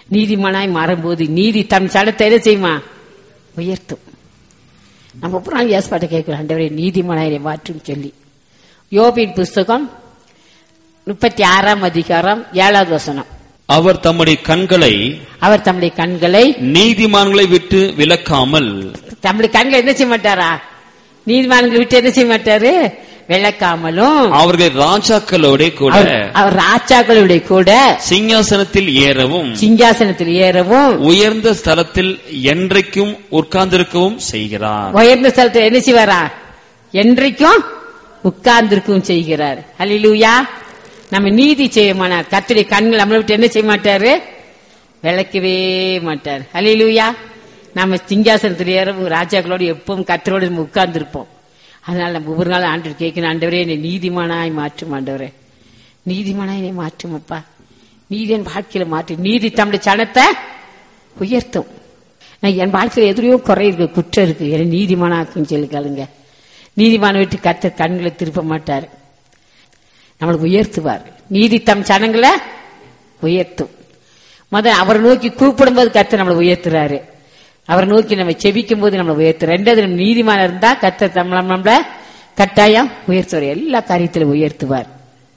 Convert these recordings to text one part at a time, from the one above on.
நீதிமானாய் மாறும்போது நீதி தன் சடத்தை என்ன செய்யுமா உயர்த்தும் நம்ம அப்புறம் நாள் ஏசப்பாட்ட கேட்கிறோம் ஆண்டவரே நீதிமானாயை மாற்றும் சொல்லி யோபின் புஸ்தகம் முப்பத்தி ஆறாம் அதிகாரம் ஏழாவது வசனம் அவர் தம்முடைய கண்களை அவர் தம்முடைய கண்களை நீதிமான்களை விட்டு விலக்காமல் தம்முடைய கண்களை என்ன செய்ய மாட்டாரா நீதிமான்களை விட்டு என்ன செய்ய மாட்டாரு விளக்காமலும் அவர்கள் ராஜாக்களோட கூட அவர் அவர் ராஜாக்களுடைய கூட சிங்காசனத்தில் ஏறவும் சிங்காசனத்தில் ஏறவும் உயர்ந்த ஸ்தலத்தில் என்றைக்கும் உட்கார்ந்திருக்கவும் செய்கிறார் உயர்ந்த ஸ்தலத்தில் என்ன செய்வாரா என்றைக்கும் உட்கார்ந்திருக்கவும் செய்கிறார் ஹalleluya நம்ம நீதி செய்யமானார் கர்த்தருடைய கண்கள் நம்மளை விட்டு என்ன செய்ய மாட்டாரு விளக்கவே மாட்டார் ஹalleluya நம்ம சிங்காசனத்தில் ஏறவும் ராஜாக்களோடு எப்பவும் கர்த்தரோடு நம்ம உட்கார்ந்திருப்போம் அதனால நம்ம ஒவ்வொரு நாள் ஆண்டு கேட்கணும் ஆண்டவரே என்னை நீதிமானாய் மாற்றும் ஆண்டவரே நீதிமானாய் என்னை மாற்றும் அப்பா நீதி என் வாழ்க்கையில மாற்று நீதி தம்முடைய சனத்தை உயர்த்தும் நான் என் வாழ்க்கையில எதிரையோ குறை இருக்கு குற்றம் இருக்கு என்னை நீதிமானாக்குன்னு சொல்லி கேளுங்க நீதிமான விட்டு கத்த கண்களை திருப்ப மாட்டார் நம்மளுக்கு உயர்த்துவார் நீதி தம் சனங்களை உயர்த்தும் முதல்ல அவரை நோக்கி கூப்பிடும்போது கத்த நம்மளை உயர்த்துறாரு அவரை நோக்கி நம்ம செபிக்கும் போது நம்மளை உயர்த்து ரெண்டாவது நம்ம நீதிமான இருந்தா கத்த நம்மள நம்மள கட்டாயம் உயர்த்துவார் எல்லா காரியத்திலும் உயர்த்துவார்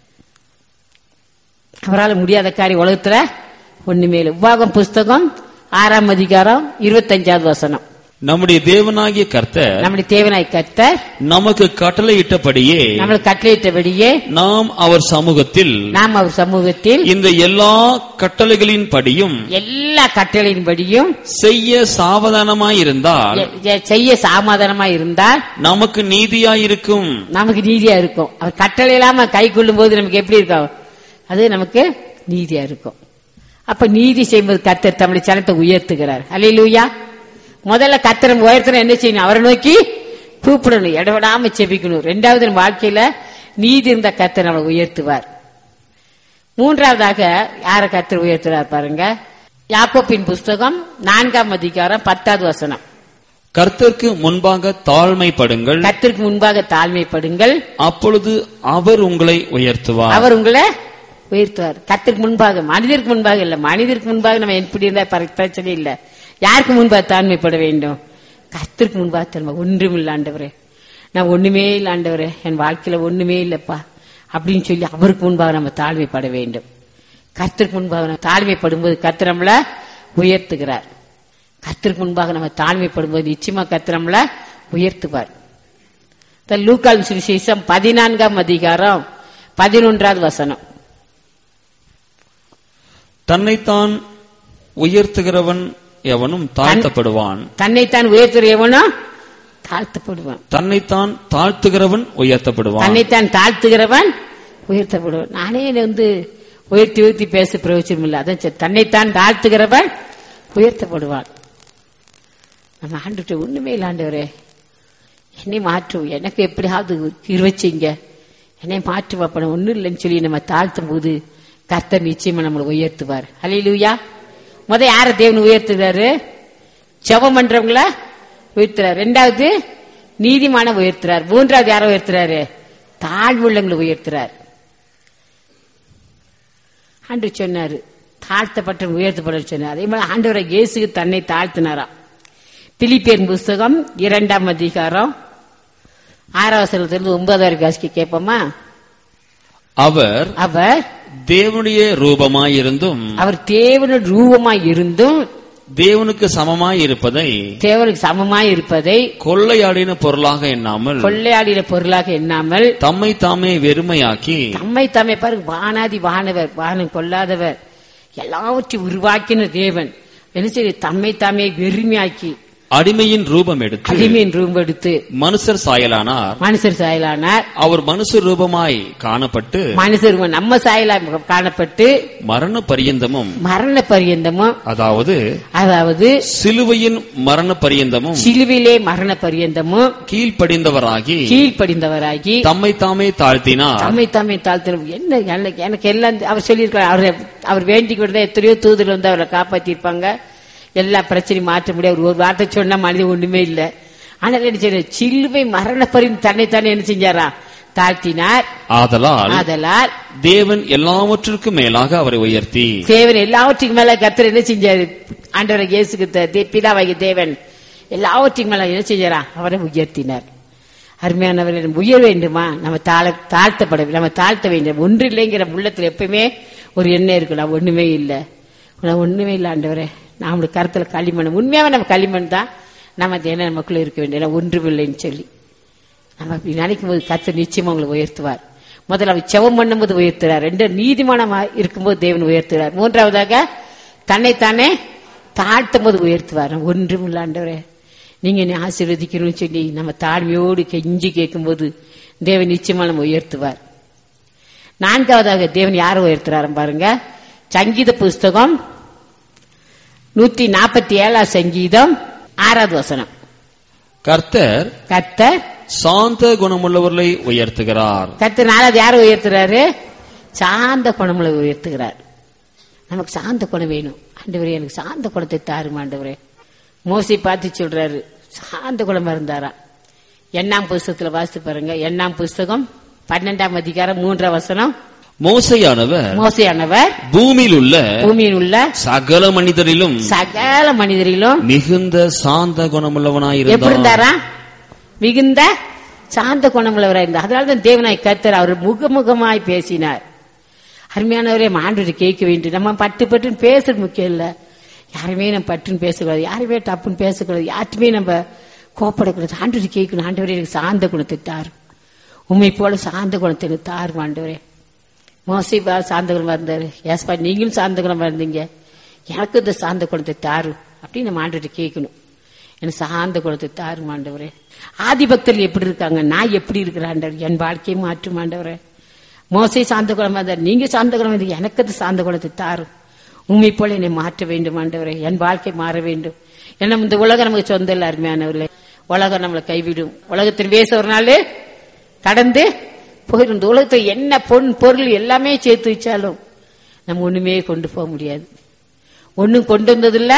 அவரால் முடியாத காரியம் உலகத்துல ஒண்ணுமே இல்லை உபாகம் புஸ்தகம் ஆறாம் அதிகாரம் இருபத்தஞ்சாவது வசனம் நம்முடைய தேவனாகிய கர்த்தர் நம்முடைய தேவனாய் கர்த்தர் நமக்கு கட்டளையிட்டபடியே நம்மளுக்கு கட்டளையிட்டபடியே நாம் அவர் சமூகத்தில் நாம் அவர் சமூகத்தில் இந்த எல்லா கட்டளைகளின் படியும் எல்லா கட்டளையின்படியும் செய்ய சாவதானமாயிருந்தால் எ- எ- செய்ய சமாதானமா இருந்தால் நமக்கு நீதியாயிருக்கும் நமக்கு நீதியா இருக்கும் அவர் கட்டளை இல்லாம கை கொள்ளும் போது நமக்கு எப்படி இருக்கும் அது நமக்கு நீதியா இருக்கும் அப்ப நீதி செய்யும்போது கர்த்தர் தம்முடைய சனத்தை உயர்த்துகிறார் அல்லையிலூயா முதல்ல கர்த்தர் நம்ம உயர்த்தணும் என்ன செய்யணும் அவரை நோக்கி கூப்பிடணும் இடவிடாம செபிக்கணும் ரெண்டாவது நம்ம வாழ்க்கையில நீதி இருந்த கர்த்தர் நம்மளை உயர்த்துவார் மூன்றாவதாக யார கர்த்தர் உயர்த்துறார் பாருங்க யாக்கோப்பின் புஸ்தகம் நான்காம் அதிகாரம் பத்தாவது வசனம் கர்த்தருக்கு முன்பாக தாழ்மைப்படுங்கள் கர்த்தருக்கு முன்பாக தாழ்மைப்படுங்கள் அப்பொழுது அவர் உங்களை உயர்த்துவார் அவர் உங்களை உயர்த்துவார் கத்திற்கு முன்பாக மனிதருக்கு முன்பாக இல்ல மனிதருக்கு முன்பாக நம்ம எப்படி இருந்தா பர- பிரச்சனை இல்ல யாருக்கு முன்பாக தாழ்மைப்பட வேண்டும் கத்திற்கு முன்பாக தன்மை ஒன்றும் இல்ல ஆண்டவரே நான் ஒண்ணுமே இல்ல ஆண்டவரே என் வாழ்க்கையில ஒண்ணுமே இல்லப்பா அப்படின்னு சொல்லி அவருக்கு முன்பாக நம்ம தாழ்மைப்பட வேண்டும் கத்திற்கு முன்பாக நம்ம தாழ்மைப்படும்போது கர்த்தர் நம்மள உயர்த்துகிறார் கத்திற்கு முன்பாக நம்ம தாழ்மைப்படும்போது நிச்சயமா கர்த்தர் நம்மள உயர்த்துவார் இந்த லூக்கால் சுவிசேஷம் பதினான்காம் அதிகாரம் பதினொன்றாவது வசனம் தன்னைத்தான் உயர்த்துகிறவன் எவனும் தாழ்த்தப்படுவான் தன்னைத்தான் உயர்த்துறையவனோ தாழ்த்தப்படுவான் தன்னைத்தான் தாழ்த்துகிறவன் உயர்த்தப்படுவான் தன்னைத்தான் தாழ்த்துகிறவன் உயர்த்தப்படுவான் நானே என்னை வந்து உயர்த்தி உயர்த்தி பேச பிரயோஜனம் இல்லை அதான் சரி. தன்னைத்தான் தாழ்த்துகிறவன் உயர்த்தப்படுவான் நம்ம ஆண்டுட்டு ஒண்ணுமே இல்லை ஆண்டவரே என்னை மாற்றும் எனக்கு எப்படியாவது இருவச்சிங்க என்னை மாற்றும் அப்ப நான் ஒண்ணும் இல்லைன்னு சொல்லி நம்ம தாழ்த்தும் போது கர்த்தர் நிச்சயமா நம்மளை உயர்த்துவார் அல்லையா முத யார தேவன் உயர்த்துறாரு ஜெபம் பண்றவங்கள உயர்த்துறாரு ரெண்டாவது நீதிமான உயர்த்துறார் மூன்றாவது யாரை உயர்த்துறாரு தாழ்வுள்ளங்களை உயர்த்துறார் ஆண்டு சொன்னாரு தாழ்த்தப்பட்ட உயர்த்தப்பட சொன்னார் அதே மாதிரி ஆண்டவரை இயேசுக்கு தன்னை தாழ்த்தினாராம் பிலிப்பியர் புஸ்தகம் இரண்டாம் அதிகாரம் ஆறாம் வசனத்திலிருந்து ஒன்பது வரைக்கும் வாசிக்க கேட்போமா அவர் அவர் தேவனுடைய ரூபமாயிருந்தும் அவர் தேவனுடைய ரூபமாய் இருந்தும் தேவனுக்கு சமமாய் இருப்பதை தேவனுக்கு சமமாய் இருப்பதை கொள்ளையாடின பொருளாக எண்ணாமல் கொள்ளையாடின பொருளாக எண்ணாமல் தம்மை தாமே வெறுமையாக்கி தம்மை தம்மை பாருங்க வானாதி வானவர் வானம் கொள்ளாதவர் எல்லாவற்றையும் உருவாக்கின தேவன் என்ன செய்ய தம்மை தாமே வெறுமையாக்கி அடிமையின் ரூபம் எடுத்து அடிமையின் ரூபம் எடுத்து மனுஷர் சாயலானார் மனுஷர் சாயலானார் அவர் மனுஷ ரூபமாய் காணப்பட்டு மனுஷர் நம்ம சாயலா காணப்பட்டு மரண பரியந்தமும் மரண பரியந்தமும் அதாவது அதாவது சிலுவையின் மரண பரியந்தமும் சிலுவிலே மரண பரியந்தமும் கீழ்ப்படிந்தவராகி கீழ்ப்படிந்தவராகி தம்மை தாமே தாழ்த்தினார் தம்மை தம்மை தாழ்த்தின என்ன எனக்கு எனக்கு எல்லாம் அவர் சொல்லியிருக்காரு அவர் அவர் வேண்டிக் விடுதா எத்தனையோ தூதர் வந்து அவரை காப்பாத்திருப்பாங்க எல்லா பிரச்சனையும் மாற்ற முடியாது அவர் ஒரு வார்த்தை சொன்னா மனிதன் ஒண்ணுமே இல்ல ஆனா என்ன செய்ய சிலுவை மரண பரிந்து தன்னைத்தானே என்ன செஞ்சாரா தாழ்த்தினார் ஆதலால் ஆதலால் தேவன் எல்லாவற்றிற்கும் மேலாக அவரை உயர்த்தி தேவன் எல்லாவற்றுக்கும் மேல கர்த்தர் என்ன செஞ்சாரு ஆண்டவரை இயேசுக்கு த- தே- பிதாவாகிய தேவன் எல்லாவற்றுக்கும் மேல என்ன செஞ்சாரா அவரை உயர்த்தினார் அருமையானவரை நம்ம உயர வேண்டுமா நம்ம தாழ தாழ்த்தப்பட நம்ம தாழ்த்த வேண்டும் ஒன்று இல்லைங்கிற உள்ளத்துல எப்பவுமே ஒரு எண்ணம் இருக்கு நான் ஒண்ணுமே இல்லை நான் ஒண்ணுமே இல்லை ஆண்டவரே நம்மளுக்கு கருத்துல களிமண் உண்மையாவே நம்ம களிமண் தான் நம்ம அது என்ன நமக்குள்ள இருக்க வேண்டிய நான் ஒன்றுமில்லைன்னு சொல்லி நம்ம அப்படி நினைக்கும் போது கர்த்தர் நிச்சயமா உங்களை உயர்த்துவார் முதல்ல அவர் செவம் பண்ணும்போது உயர்த்துறார் ரெண்டு நீதிமானமா இருக்கும்போது தேவன் உயர்த்துறார் மூன்றாவதாக தன்னைத்தானே தாழ்த்தும் போது உயர்த்துவார் ஒன்றும் இல்லாண்டவரே நீங்க என்னை ஆசீர்வதிக்கணும்னு சொல்லி நம்ம தாழ்மையோடு கெஞ்சி கேட்கும்போது தேவன் நிச்சயமா நம்ம உயர்த்துவார் நான்காவதாக தேவன் யாரை உயர்த்துறாரு பாருங்க சங்கீத புஸ்தகம் நூத்தி நாற்பத்தி ஏழாம் சங்கீதம் ஆறாவது வசனம் கர்த்தர் கர்த்தர் சாந்த குணமுள்ளவர்களை உயர்த்துகிறார் கர்த்தர் நாலாவது யாரை உயர்த்துறாரு சாந்த குணமுள்ள உயர்த்துகிறார் நமக்கு சாந்த குணம் வேணும் ஆண்டவரே எனக்கு சாந்த குணத்தை தாரும் ஆண்டவரே மோசி பார்த்து சொல்றாரு சாந்த குணமா இருந்தாரா எண்ணாம் புஸ்தகத்துல வாசித்து பாருங்க எண்ணாம் புஸ்தகம் பன்னெண்டாம் அதிகாரம் மூன்றாம் வசனம் மோசையானவர் மோசையானவர் பூமியில் உள்ள பூமியில் உள்ள சகல மனிதரிலும் சகல மனிதரிலும் மிகுந்த சாந்த எப்படி குணமுள்ளவனாயிருந்தார் இருந்தாரா மிகுந்த சாந்த குணமுள்ளவராக இருந்தார் அதனாலதான் தேவனாய் கர்த்தர் அவர் முகமுகமாய் பேசினார் அருமையானவரே ஆண்டவரை கேட்க வேண்டும் நம்ம பட்டு பட்டுன்னு பேசுறது முக்கியம் இல்ல யாருமே நம்ம பட்டுன்னு பேசக்கூடாது யாருமே டப்புன்னு பேசக்கூடாது யார்ட்டுமே நம்ம கோப்படக்கூடாது ஆண்டவரை கேட்கணும் ஆண்டவரே எனக்கு சாந்த குணத்தை தாரு உண்மை போல சாந்த குணத்தை எனக்கு தாரும் ஆண்டவரே மோசிபா சாந்த குணமா இருந்தாரு ஏஸ்பா நீங்களும் சாந்த குணமா இருந்தீங்க எனக்கு இந்த சாந்த குணத்தை தாரு அப்படின்னு நம்ம ஆண்டவரை கேட்கணும் எனக்கு சாந்த குணத்தை தாரும் ஆண்டவரே ஆதிபக்தர்கள் எப்படி இருக்காங்க நான் எப்படி இருக்கிறேன் ஆண்டவர் என் வாழ்க்கையை மாற்றும் ஆண்டவரே மோசை சாந்த குணமா இருந்தார் நீங்க சாந்த குணம் இருந்தீங்க எனக்கு அது சாந்த குணத்தை தாரும் உண்மை போல என்னை மாற்ற வேண்டும் ஆண்டவரே என் வாழ்க்கை மாற வேண்டும் ஏன்னா இந்த உலகம் நமக்கு சொந்த இல்ல அருமையானவர்களே உலகம் நம்மளை கைவிடும் உலகத்தின் பேச ஒரு நாள் கடந்து போயிடும் இந்த உலகத்தை என்ன பொன் பொருள் எல்லாமே சேர்த்து வச்சாலும் நம்ம ஒண்ணுமே கொண்டு போக முடியாது ஒண்ணும் கொண்டு வந்ததில்ல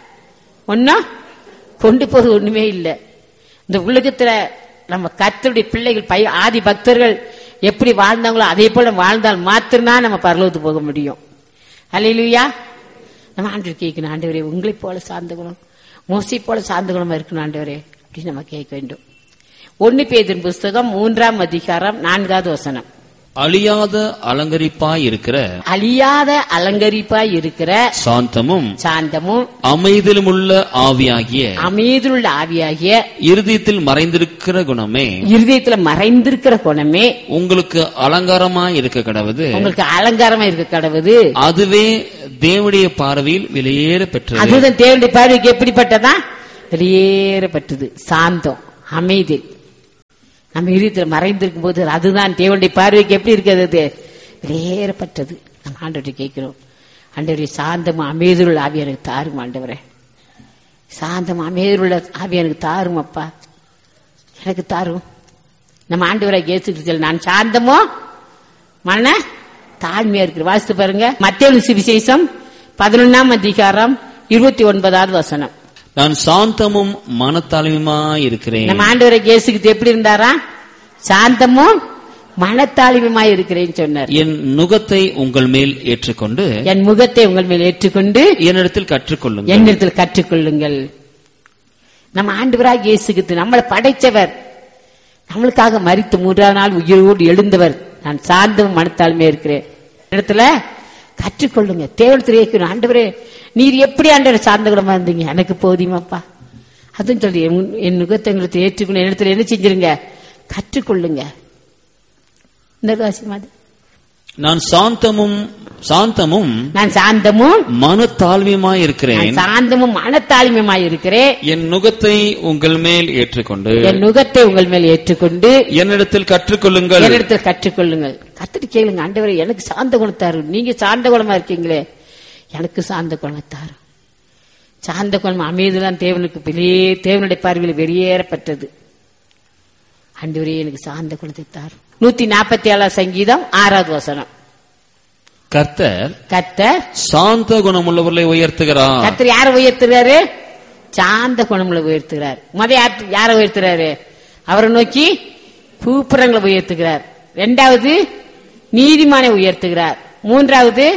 ஒன்னும் கொண்டு போறது ஒண்ணுமே இல்லை இந்த உலகத்துல நம்ம கர்த்தருடைய பிள்ளைகள் பை ஆதி பக்தர்கள் எப்படி வாழ்ந்தாங்களோ அதே போல வாழ்ந்தால் மாத்திரம்தான் நம்ம பரலோகத்துக்கு போக முடியும் அல்லையிலுயா நம்ம ஆண்டவர் கேட்கணும் ஆண்டவரே உங்களைப் போல சார்ந்த குணம் மோசி போல சார்ந்த குணமா இருக்கணும் ஆண்டவரே அப்படின்னு நம்ம கேட்க வேண்டும் ஒன்னு பேதின் புஸ்தகம் மூன்றாம் அதிகாரம் நான்காவது வசனம் அழியாத அலங்கரிப்பாய் இருக்கிற அழியாத அலங்கரிப்பாய் இருக்கிற சாந்தமும் சாந்தமும் அமைதியிலும் உள்ள ஆவியாகிய அமைதியுள்ள ஆவியாகிய இருதயத்தில் மறைந்திருக்கிற குணமே இருதயத்துல மறைந்திருக்கிற குணமே உங்களுக்கு அலங்காரமாய் இருக்க கடவுது உங்களுக்கு அலங்காரமா இருக்க கடவுது அதுவே தேவனுடைய பார்வையில் விலையேற பெற்றது அதுதான் தேவனுடைய பார்வைக்கு எப்படிப்பட்டதா வெளியேறப்பட்டது சாந்தம் அமைதி நம்ம இருதயத்தில் மறைந்திருக்கும் போது அதுதான் தேவனுடைய பார்வைக்கு எப்படி இருக்கிறது அது வெளியேறப்பட்டது நம்ம ஆண்டவரை கேட்கிறோம் ஆண்டவரே சாந்தம் அமைதியுள்ள ஆவி எனக்கு தாரும் ஆண்டவரே சாந்தம் அமைதியுள்ள ஆவி எனக்கு தாரும் அப்பா எனக்கு தாரும் நம்ம ஆண்டவரை இயேசு நான் சாந்தமோ மன தாழ்மையா இருக்கு வாசித்து பாருங்க மத்திய சுவிசேஷம் பதினொன்னாம் அதிகாரம் இருபத்தி ஒன்பதாவது வசனம் நான் சாந்தமும் மனத்தாழ்மையுமாய் இருக்கிறேன் நம்ம ஆண்டவரை இயேசுக்கு எப்படி இருந்தாரா சாந்தமும் மனத்தாழ்மையுமாய் இருக்கிறேன்னு சொன்னார் என் நுகத்தை உங்கள் மேல் ஏற்றுக்கொண்டு என் முகத்தை உங்கள் மேல் ஏற்றுக்கொண்டு என்னிடத்தில் கற்றுக்கொள்ளுங்கள் என்னிடத்தில் கற்றுக்கொள்ளுங்கள் நம்ம ஆண்டவராக இயேசுக்கு நம்மளை படைச்சவர் நம்மளுக்காக மறித்து மூன்றாவது நாள் உயிரோடு எழுந்தவர் நான் சார்ந்தும் மனத்தாலுமே இருக்கிறேன் இடத்துல கற்றுக்கொள்ளுங்க தேவனத்தில் இயக்கணும் ஆண்டவரே நீர் எப்படி ஆண்டவரை சார்ந்த குணமா இருந்தீங்க எனக்கு போதியமாப்பா அதுவும் சொல்லி என் என் நுகத்தை உங்களுக்கு ஏற்றுக்கணும் என்னிடத்துல என்ன செஞ்சிருங்க கற்றுக்கொள்ளுங்க இந்த வாசி மாதிரி நான் சாந்தமும் சாந்தமும் நான் சாந்தமும் மனத்தாழ்மையுமாய் இருக்கிறேன் நான் சாந்தமும் மனத்தாழ்மையுமாய் இருக்கிறேன் என் நுகத்தை உங்கள் மேல் ஏற்றுக்கொண்டு என் நுகத்தை உங்கள் மேல் ஏற்றுக்கொண்டு என்னிடத்தில் கற்றுக்கொள்ளுங்கள் என்னிடத்தில் கற்றுக்கொள்ளுங்கள் கத்துட்டு கேளுங்க ஆண்டவரே எனக்கு சாந்த குணத்தாரு நீங்க சாந்த குணமா இருக்கீங்களே எனக்கு சாந்த குணத்தாரு சாந்த குணம் அமைதிதான் தேவனுக்கு வெளியே தேவனுடைய பார்வையில் வெளியேறப்பட்டது ஆண்டவரே எனக்கு சாந்த குணத்தை தாரும் நூத்தி நாற்பத்தி ஏழாம் சங்கீதம் ஆறாவது வசனம் கர்த்தர் கர்த்தர் சாந்த குணமுள்ளவர்களை உயர்த்துகிறார் கர்த்தர் யாரை உயர்த்துறாரு சாந்த குணமுள்ள உயர்த்துகிறார் முத யார் யாரை உயர்த்துறாரு அவரை நோக்கி பூப்புறங்களை உயர்த்துகிறார் ரெண்டாவது நீதிமானை உயர்த்துகிறார் மூன்றாவது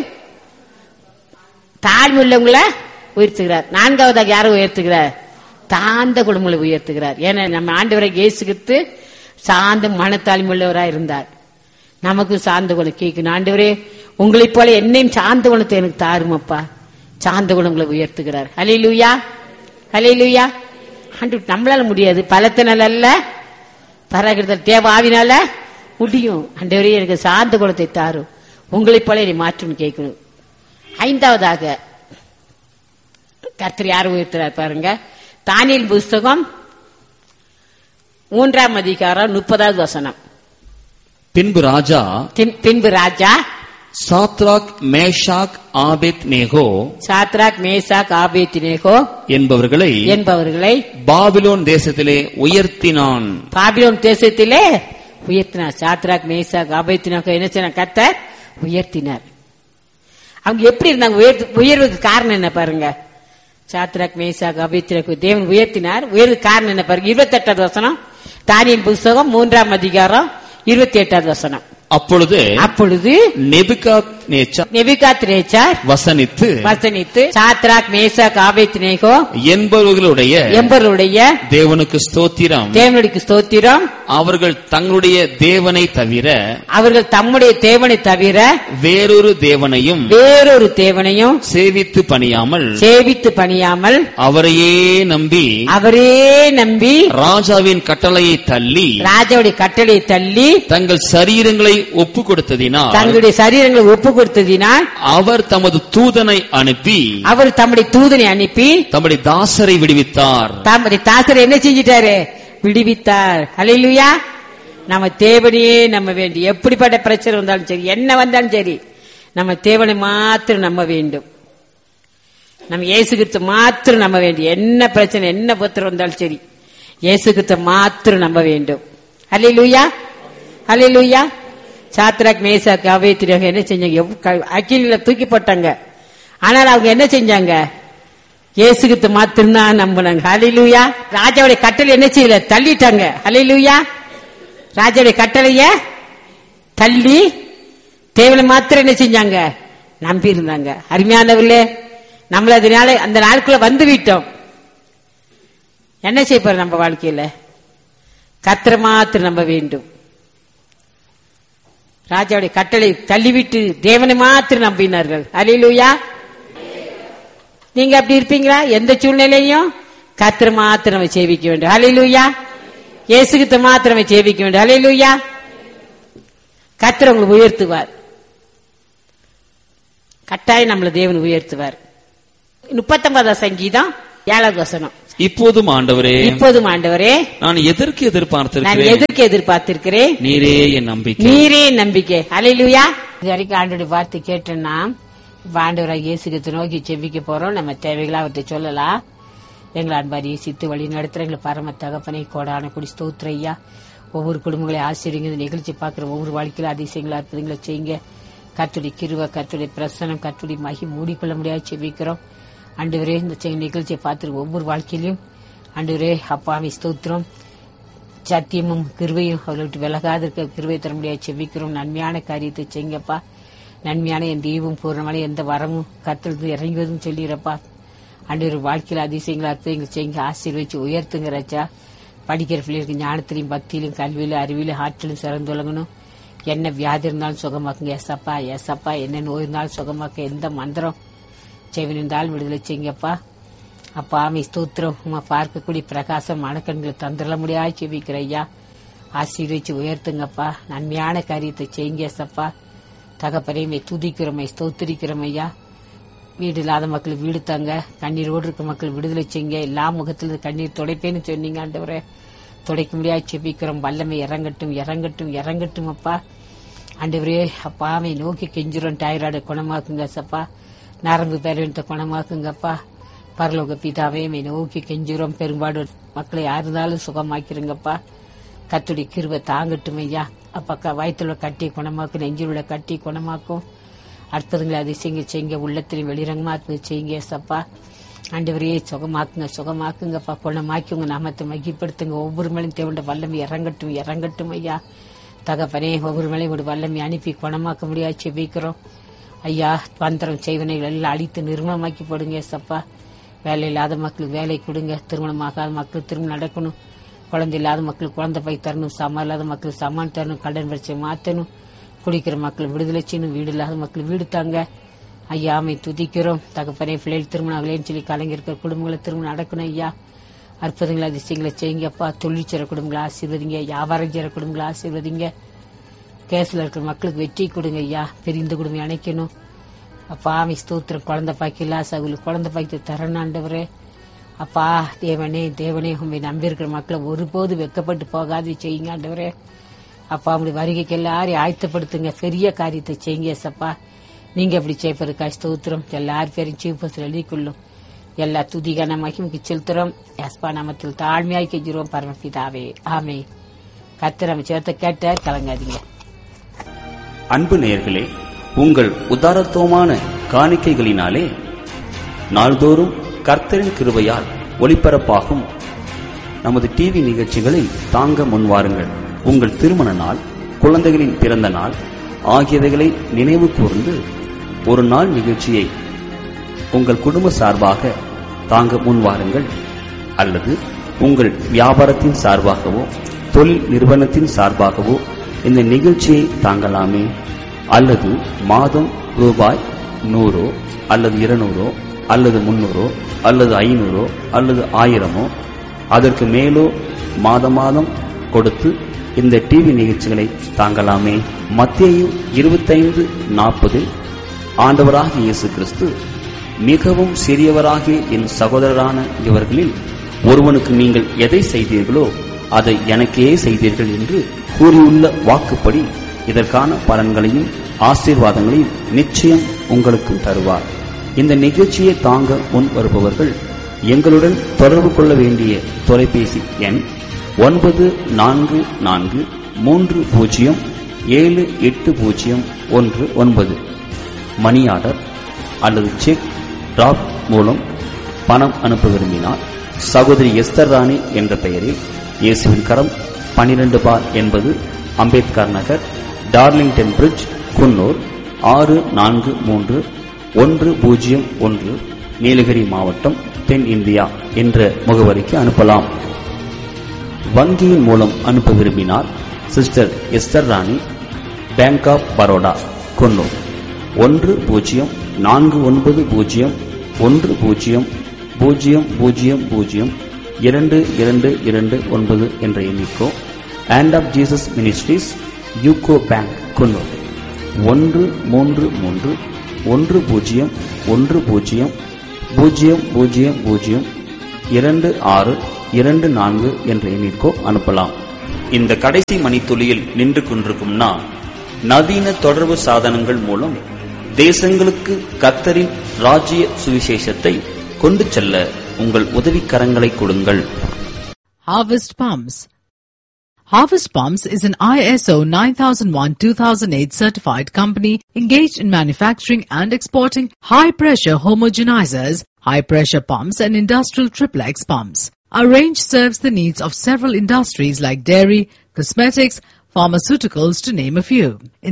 தாழ்வுள்ளவங்களை உயர்த்துகிறார் நான்காவதாக யாரை உயர்த்துகிறார் தாந்த குடும்பங்களை உயர்த்துகிறார் ஏன்னா நம்ம ஆண்டவரை இயேசுகித்து சாந்த மனத்தாழ்மை உள்ளவராக இருந்தார் நமக்கு சார்ந்த குணம் கேட்கணும் ஆண்டவரே உங்களைப் போல என்னையும் சார்ந்த குணத்தை எனக்கு தாருமப்பா சார்ந்த குணங்களை உயர்த்துகிறார் ஹலிலூயா ஹலிலூயா ஆண்டு நம்மளால முடியாது பலத்தினால அல்ல பராகிருதல் தேவாவினால முடியும் ஆண்டவரே எனக்கு சார்ந்த குணத்தை தாரும் உங்களைப் போல என்னை மாற்றும் கேட்கணும் ஐந்தாவதாக கர்த்தர் யார் உயர்த்துறார் பாருங்க தானியல் புஸ்தகம் மூன்றாம் அதிகாரம் முப்பதாவது வசனம் பின்பு ராஜா பின்- பின்பு ராஜா Shadrach Meshach Abednego Shadrach Meshach Abednego என்பவர்களை என்பவர்களை பாபிலோன் தேசத்திலே உயர்த்தினான் பாபிலோன் தேசத்திலே உயர்த்தினார் சாத்ராக் மேசாக் ஆபேத்தினேகோ என்ன செய்ய கர்த்தர் உயர்த்தினார் அவங்க எப்படி இருந்தாங்க உயர்த்து உயர்வுக்கு காரணம் என்ன பாருங்க சாத்ராக் மேசாக் ஆபேத்தினேகோ தேவன் உயர்த்தினார் உயர்வுக்கு காரணம் என்ன பாருங்க இருபத்தெட்டாவது வசனம் தானியின் புஸ்தகம் மூன்றாம் அதிகாரம் இருபத்தி எட்டாவது வசனம் அப்பொழுது அப்பொழுது நெபுகாத் நேச்சா நெபிகாத் ரேச்சார் வசனித்து வசனித்து சாத்ராக் மேசாக் ஆபேத்தினேகோ என்பவர்களுடைய என்பவருடைய தேவனுக்கு ஸ்தோத்திரம் தேவனுடைய ஸ்தோத்திரம் அவர்கள் தங்களுடைய தேவனை தவிர அவர்கள் தம்முடைய தேவனை தவிர வேறொரு தேவனையும் வேறொரு தேவனையும் சேவித்து பணியாமல் சேவித்து பணியாமல் அவரையே நம்பி அவரே நம்பி ராஜாவின் கட்டளையை தள்ளி ராஜாவுடைய கட்டளை தள்ளி தங்கள் சரீரங்களை ஒப்பு கொடுத்ததினால் தங்களுடைய சரீரங்களை ஒப்பு கொடுத்ததினால் அவர் தமது தூதனை அனுப்பி அவர் தம்முடைய தூதனை அனுப்பி தம்முடைய தாசரை விடுவித்தார் தம்முடைய தாசரை என்ன செஞ்சிட்டாரு விடுவித்தார் ஹalleluya நம்ம தேவனையே நம்ம வேண்டி எப்படிப்பட்ட பிரச்சனை வந்தாலும் சரி என்ன வந்தாலும் சரி நம்ம தேவனை மாத்திரம் நம்ப வேண்டும் நம்ம இயேசு கிறிஸ்து மாத்திரம் நம்ப வேண்டும் என்ன பிரச்சனை என்ன புத்திரம் வந்தாலும் சரி இயேசு கிறிஸ்து மாத்திரம் நம்ப வேண்டும் ஹalleluya ஹalleluya சாத்ராக் மேசாக் அவேத்திரக என்ன செஞ்சாங்க அக்கில தூக்கி போட்டாங்க ஆனால் அவங்க என்ன செஞ்சாங்க இயேசுகித்து மாத்திரம்தான் நம்பினாங்க ஹalleluya ராஜாவுடைய கட்டளை என்ன செய்யல தள்ளிட்டாங்க ஹalleluya ராஜாவுடைய கட்டளைய தள்ளி தேவனை மாத்திரம் என்ன செஞ்சாங்க நம்பி இருந்தாங்க அருமையானவர்களே நம்மள அதனால அந்த நாளுக்குள்ள வந்து விட்டோம் என்ன செய்ய போறோம் நம்ம வாழ்க்கையில கத்திர மாத்திரம் நம்ப வேண்டும் ராஜாவுடைய கட்டளை தள்ளிவிட்டு தேவனை மாத்திரம் நம்பினார்கள் ஹalleluya நீங்க அப்படி இருப்பீங்களா எந்த சூழ்நிலையும் கத்திர மாத்திரம் நம்ம சேவிக்க வேண்டும் ஹalleluya இயேசுகிட்ட மாத்திரம் நம்ம சேவிக்க வேண்டும் ஹalleluya கத்திர உங்களை உயர்த்துவார் கட்டாயம் நம்மள தேவன் உயர்த்துவார் முப்பத்தொன்பதாம் சங்கீதம் ஏழாவது வசனம் இப்போதும் ஆண்டவரே இப்போதும் ஆண்டவரே நான் எதற்கு நான் எதிர்பார்த்திருக்கிறேன் எதற்கு எதிர்பார்த்திருக்கிறேன் நீரே என் நம்பிக்கை நீரே நம்பிக்கை அலையிலுயா இது வரைக்கும் ஆண்டோடைய வார்த்தை கேட்டோம்னா இப்ப ஆண்டவராக இயேசுக்கு நோக்கி செவிக்க போறோம் நம்ம தேவைகளை அவர்கிட்ட சொல்லலாம் எங்களை அன்பாரி சித்து வழி நடத்துற எங்களை பரம தகப்பனை கோடான குடி ஸ்தோத்திர ஐயா ஒவ்வொரு குடும்பங்களை ஆசிரியங்க இந்த நிகழ்ச்சி பார்க்குற ஒவ்வொரு வாழ்க்கையில அதிசயங்களா அற்புதங்களை செய்யுங்க கத்துடைய கிருவ கத்துடைய பிரசனம் கத்துடைய மகி மூடிக்கொள்ள முடியாது செவிக்கிறோம் ஆண்டவரே இந்த செ- நிகழ்ச்சியை பார்த்துருக்க ஒவ்வொரு வாழ்க்கையிலும் ஆண்டவரே அப்பாவி ஸ்தோத்திரம் சத்தியமும் கிருபையும் அவர்கிட்ட விலகாது இருக்க கிருபை தர முடியாது செவிக்கிறோம் நன்மையான காரியத்தை செய்யுங்கப்பா நன்மையான என் தெய்வம் பூர்ணமான எந்த வரமும் கத்திலிருந்து இறங்குவதும் சொல்லிடுறப்பா அன்று வாழ்க்கையில் அதிசயங்களா அற்புதங்கள் செய்யுங்க ஆசீர்வச்சு உயர்த்துங்க ராஜா படிக்கிற பிள்ளைகளுக்கு ஞானத்திலையும் பக்தியிலும் கல்வியிலும் அறிவிலும் ஆற்றிலும் சிறந்து விளங்கணும் என்ன வியாதி இருந்தாலும் சுகமாக்குங்க எஸ்அப்பா எஸ்அப்பா என்ன நோய் இருந்தாலும் சுகமாக்க எந்த மந்திரம் செவின் இருந்தாலும் விடுதலை செய்யுங்கப்பா அப்பா ஆமை ஸ்தோத்திரம் உமா பார்க்கக்கூடிய பிரகாசம் மனக்கண்களை தந்துட முடியாது செவிக்கிற ஐயா ஆசீர்வச்சு உயர்த்துங்கப்பா நன்மையான காரியத்தை செய்யுங்க சப்பா தகப்பனையுமே துதிக்கிறோமை ஸ்தோத்திரிக்கிறோம் ஐயா வீடு இல்லாத மக்கள் வீடு தாங்க கண்ணீரோடு இருக்க மக்கள் விடுதலை செய்யுங்க எல்லா முகத்திலிருந்து கண்ணீர் துடைப்பேன்னு சொன்னீங்க ஆண்டவரே துடைக்க முடியாது செபிக்கிறோம் வல்லமை இறங்கட்டும் இறங்கட்டும் இறங்கட்டும் அப்பா ஆண்டவரே அப்பாவை நோக்கி கெஞ்சுறோம் டைராய்டு குணமாக்குங்க சப்பா நரம்பு பலவீனத்தை குணமாக்குங்கப்பா பரலோக பிதாவே மை நோக்கி கெஞ்சுறோம் பெரும்பாடு மக்களை யார் இருந்தாலும் சுகமாக்கிருங்கப்பா கத்துடைய கிருபை தாங்கட்டும் ஐயா அப்பா வயிற்றுல கட்டி குணமாக்கும் நெஞ்சில் உள்ள கட்டி குணமாக்கும் அற்புதங்களை அதிசயங்க செய்யுங்க உள்ளத்திலும் வெளிரங்கமா இருந்து செய்யுங்க சப்பா ஆண்டவரையே சுகமாக்குங்க சுகமாக்குங்கப்பா குணமாக்கி உங்க நாமத்தை மகிப்படுத்துங்க ஒவ்வொரு மேலும் தேவண்ட வல்லமை இறங்கட்டும் இறங்கட்டும் ஐயா தகப்பனே ஒவ்வொரு மேலையும் ஒரு வல்லமை அனுப்பி குணமாக்க முடியாது செபிக்கிறோம் ஐயா பந்திரம் செய்வனைகள் எல்லாம் அழித்து நிர்மலமாக்கி போடுங்க சப்பா வேலை இல்லாத மக்களுக்கு வேலை கொடுங்க திருமணமாகாத மக்களுக்கு திருமணம் நடக்கணும் குழந்தை இல்லாத மக்களுக்கு குழந்தை பை தரணும் சமம் இல்லாத மக்களுக்கு சமான் தரணும் கடன் பிரச்சனை மாத்தணும் குடிக்கிற மக்கள் விடுதலை செய்யணும் வீடு இல்லாத மக்கள் வீடு தாங்க ஐயாமை துதிக்கிறோம் தகப்பனே பிள்ளைகள் திருமணம் ஆகலேன்னு சொல்லி கலைஞர்கள் குடும்பங்களை திருமணம் நடக்கணும் ஐயா அற்புதங்களை அதிசயங்களை செய்யுங்கப்பா தொழில் செய்கிற குடும்பங்களை ஆசீர்வதிங்க வியாபாரம் செய்கிற குடும்பங்களை ஆசீர்வதிங்க கேஸ்ல இருக்கிற மக்களுக்கு வெற்றி கொடுங்க ஐயா பிரிந்த குடும்பம் அணைக்கணும் அப்பா ஆமை ஸ்தோத்திரம் குழந்தை பாக்கி இல்ல சகுல குழந்தை பாக்கி தரணாண்டவரே அப்பா தேவனே தேவனே உண்மை நம்பியிருக்கிற மக்களை ஒருபோது வெக்கப்பட்டு போகாது செய்யுங்க ஆண்டவரே அப்பா உங்களுடைய வருகைக்கு எல்லாரையும் ஆயத்தப்படுத்துங்க பெரிய காரியத்தை செய்யுங்க சப்பா நீங்க எப்படி செய்ப்பதற்கா ஸ்தோத்திரம் எல்லார் பேரும் சீப்பத்தில் எழுதிக்கொள்ளும் எல்லா துதிகான மகிமைக்கு செலுத்துறோம் எஸ்பா நாமத்தில் தாழ்மையாய் கெஞ்சிரோம் பரமபிதாவே ஆமே கத்திர அமைச்சரத்தை கேட்டார் கலங்காதீங்க அன்பு நேயர்களே உங்கள் உதாரத்துவமான காணிக்கைகளினாலே நாள்தோறும் கர்த்தரின் கிருபையால் ஒளிபரப்பாகும் நமது டிவி நிகழ்ச்சிகளை தாங்க முன்வாருங்கள் உங்கள் திருமண நாள் குழந்தைகளின் பிறந்த நாள் ஆகியவைகளை நினைவு கூர்ந்து ஒரு நாள் நிகழ்ச்சியை உங்கள் குடும்ப சார்பாக தாங்க முன்வாருங்கள் அல்லது உங்கள் வியாபாரத்தின் சார்பாகவோ தொழில் நிறுவனத்தின் சார்பாகவோ இந்த நிகழ்ச்சியை தாங்கலாமே அல்லது மாதம் ரூபாய் நூறோ அல்லது இருநூறோ அல்லது முன்னூறோ அல்லது ஐநூறோ அல்லது ஆயிரமோ அதற்கு மேலோ மாதம் மாதம் கொடுத்து இந்த டிவி நிகழ்ச்சிகளை தாங்கலாமே மத்தேயு இருபத்தைந்து நாற்பதில் ஆண்டவராகிய இயேசு கிறிஸ்து மிகவும் சிறியவராகிய என் சகோதரரான இவர்களில் ஒருவனுக்கு நீங்கள் எதை செய்தீர்களோ அதை எனக்கே செய்தீர்கள் என்று கூறியுள்ள வாக்குப்படி இதற்கான பலன்களையும் ஆசீர்வாதங்களையும் நிச்சயம் உங்களுக்கு தருவார் இந்த நிகழ்ச்சியை தாங்க முன் வருபவர்கள் எங்களுடன் தொடர்பு கொள்ள வேண்டிய தொலைபேசி எண் ஒன்பது நான்கு நான்கு மூன்று பூஜ்ஜியம் ஏழு எட்டு பூஜ்ஜியம் ஒன்று ஒன்பது மணி ஆர்டர் அல்லது செக் டிராப் மூலம் பணம் அனுப்ப விரும்பினால் சகோதரி எஸ்தர் ராணி என்ற பெயரில் இயேசுவின் கரம் பனிரெண்டு பார் என்பது அம்பேத்கர் நகர் டார்லிங்டன் பிரிட்ஜ் குன்னூர் ஆறு நான்கு மூன்று ஒன்று பூஜ்ஜியம் ஒன்று நீலகிரி மாவட்டம் தென் இந்தியா என்ற முகவரிக்கு அனுப்பலாம் வங்கியின் மூலம் அனுப்ப விரும்பினால் sister Esther Rani bank of Baroda Coonoor ஒன்று பூஜ்ஜியம் நான்கு ஒன்பது பூஜ்ஜியம் ஒன்று பூஜ்ஜியம் பூஜ்ஜியம் பூஜ்ஜியம் பூஜ்ஜியம் இரண்டு இரண்டு இரண்டு ஒன்பது என்ற எண்ணிக்கோ and of Jesus Ministries UCO Bank Coonoor ஒன்று மூன்று மூன்று ஒன்று பூஜ்ஜியம் ஒன்று பூஜ்ஜியம் பூஜ்ஜியம் பூஜ்ஜியம் பூஜ்ஜியம் இரண்டு ஆறு இரண்டு நான்கு என்ற எண்ணிற்கோ அனுப்பலாம் இந்த கடைசி மணித்துளியில் நின்று கொண்டிருக்கும் நான் நவீன தொடர்பு சாதனங்கள் மூலம் தேசங்களுக்கு கத்தரின் ராஜ்ய சுவிசேஷத்தை கொண்டு செல்ல உங்கள் உதவிக்கரங்களை கொடுங்கள் Harvest Palms. Harvest Palms is an ISO 9001-2008 certified company engaged in manufacturing and exporting high-pressure homogenizers, high-pressure pumps and industrial triplex pumps. Our range serves the needs of several industries like dairy, cosmetics, pharmaceuticals to name a few.